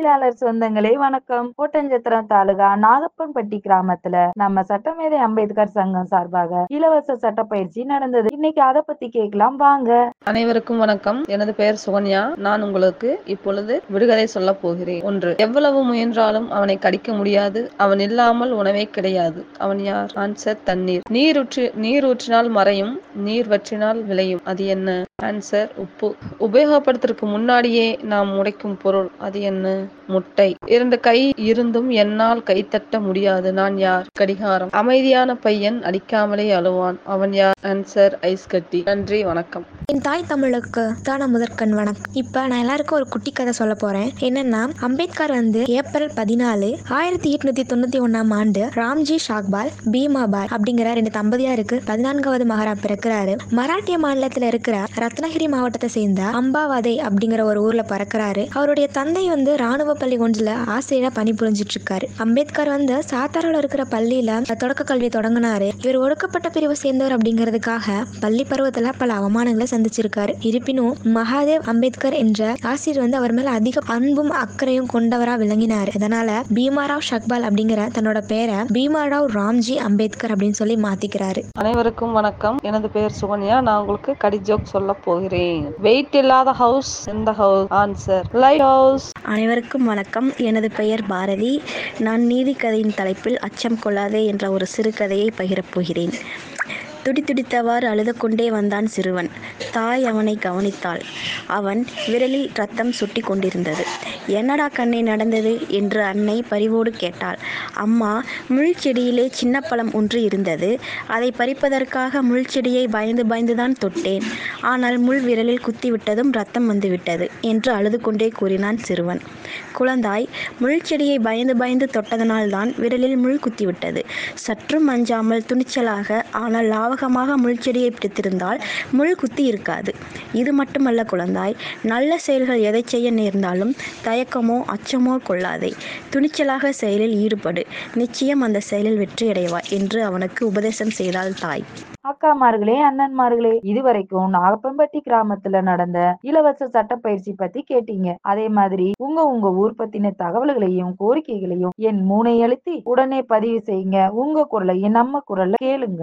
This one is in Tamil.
தொழிலாளர் சொந்தங்களே வணக்கம் கோட்டஞ்சத்திரம் தாலுகா நாகப்பன்பட்டி கிராமத்துல நம்ம சட்டமேதை அம்பேத்கர் சங்கம் சார்பாக இலவச சட்ட பயிற்சி நடந்தது இன்னைக்கு அத பத்தி கேட்கலாம் வாங்க அனைவருக்கும் வணக்கம் எனது பெயர் சுகன்யா நான் உங்களுக்கு இப்பொழுது விடுகதை சொல்லப் போகிறேன் ஒன்று எவ்வளவு முயன்றாலும் அவனை கடிக்க முடியாது அவன் இல்லாமல் உணவே கிடையாது அவன் யார் ஆன்சர் தண்ணீர் நீர் ஊற்றி நீர் ஊற்றினால் மறையும் நீர் வற்றினால் விளையும் அது என்ன ஆன்சர் உப்பு உபயோகப்படுத்துறதுக்கு முன்னாடியே நாம் உடைக்கும் பொருள் அது என்ன முட்டை இரண்டு கை இருந்தும் என்னால் கைத்தட்ட முடியாது நான் யார் கடிகாரம் அமைதியான பையன் அடிக்காமலே அழுவான் அவன் யார் ஆன்சர் ஐஸ் கட்டி நன்றி வணக்கம் என் தாய் தமிழுக்கு தான முதற்கண் வணக்கம் இப்போ நான் எல்லாருக்கும் ஒரு குட்டி கதை சொல்ல போறேன் என்னன்னா அம்பேத்கர் வந்து ஏப்ரல் பதினாலு ஆயிரத்தி எட்நூத்தி தொண்ணூத்தி ஒன்னாம் ஆண்டு ராம்ஜி ஷாக்பால் பீமாபால் அப்படிங்கிற ரெண்டு தம்பதியாருக்கு பதினான்காவது மகாரா பிறக்கிறாரு மராட்டிய மாநிலத்துல இருக்கிற ரத்னகிரி மாவட்டத்தை சேர்ந்த அம்பாவாதை அப்படிங்கிற ஒரு ஊர்ல பிறக்கிறாரு அவருடைய தந்தை வந்து ராணுவ பள்ளி ஒன்றுல ஆசிரியரா பணிபுரிஞ்சிட்டு இருக்காரு அம்பேத்கர் வந்து சாத்தாரால இருக்கிற பள்ளியில தொடக்க கல்வி தொடங்கினாரு இவர் ஒடுக்கப்பட்ட பிரிவை சேர்ந்தவர் அப்படிங்கிறதுக்காக பள்ளி பருவத்துல பல அவமானங்களை சந்திச்சிருக்காரு இருப்பினும் மகாதேவ் அம்பேத்கர் என்ற ஆசிரியர் வந்து அவர் மேல அதிக அன்பும் அக்கறையும் கொண்டவரா விளங்கினார் இதனால பீமாராவ் ஷக்பால் அப்படிங்கிற தன்னோட பேரை பீமாராவ் ராம்ஜி அம்பேத்கர் அப்படின்னு சொல்லி மாத்திக்கிறாரு அனைவருக்கும் வணக்கம் எனது பெயர் சுகன்யா நான் உங்களுக்கு கடி ஜோக் சொல்ல போகிறேன் வெயிட் இல்லாத ஹவுஸ் எந்த ஹவுஸ் ஆன்சர் லைட் ஹவுஸ் அனைவருக்கும் வணக்கம் எனது பெயர் பாரதி நான் நீதி கதையின் தலைப்பில் அச்சம் கொள்ளாதே என்ற ஒரு சிறுகதையை பகிரப் போகிறேன் துடிதுடித்தவாறு அழுது கொண்டே வந்தான் சிறுவன் தாய் அவனை கவனித்தாள் அவன் விரலில் ரத்தம் சுட்டி கொண்டிருந்தது என்னடா கண்ணே நடந்தது என்று அன்னை பரிவோடு கேட்டாள் அம்மா முள்செடியிலே சின்ன பழம் ஒன்று இருந்தது அதை பறிப்பதற்காக முள்செடியை பயந்து பயந்துதான் தொட்டேன் ஆனால் முள் விரலில் குத்திவிட்டதும் ரத்தம் வந்துவிட்டது என்று அழுது கொண்டே கூறினான் சிறுவன் குழந்தாய் முள்செடியை பயந்து பயந்து தொட்டதனால்தான் விரலில் முள் குத்திவிட்டது சற்றும் அஞ்சாமல் துணிச்சலாக ஆனால் லாவகமாக முள்செடியை பிடித்திருந்தால் முள் குத்தி இருக்காது இது மட்டுமல்ல குழந்தாய் நல்ல செயல்கள் எதை செய்ய நேர்ந்தாலும் தயக்கமோ அச்சமோ கொள்ளாதே துணிச்சலாக செயலில் ஈடுபடு நிச்சயம் அந்த செயலில் வெற்றியடைவாய் என்று அவனுக்கு உபதேசம் செய்தாள் தாய் அக்காமார்களே அண்ணன்மார்களே இதுவரைக்கும் நாகப்பன்பட்டி கிராமத்துல நடந்த இலவச சட்ட பயிற்சி பத்தி கேட்டீங்க அதே மாதிரி உங்க உங்க ஊர் பத்தின தகவல்களையும் கோரிக்கைகளையும் என் மூனை அழுத்தி உடனே பதிவு செய்யுங்க உங்க குரலையும் நம்ம குரல்ல கேளுங்க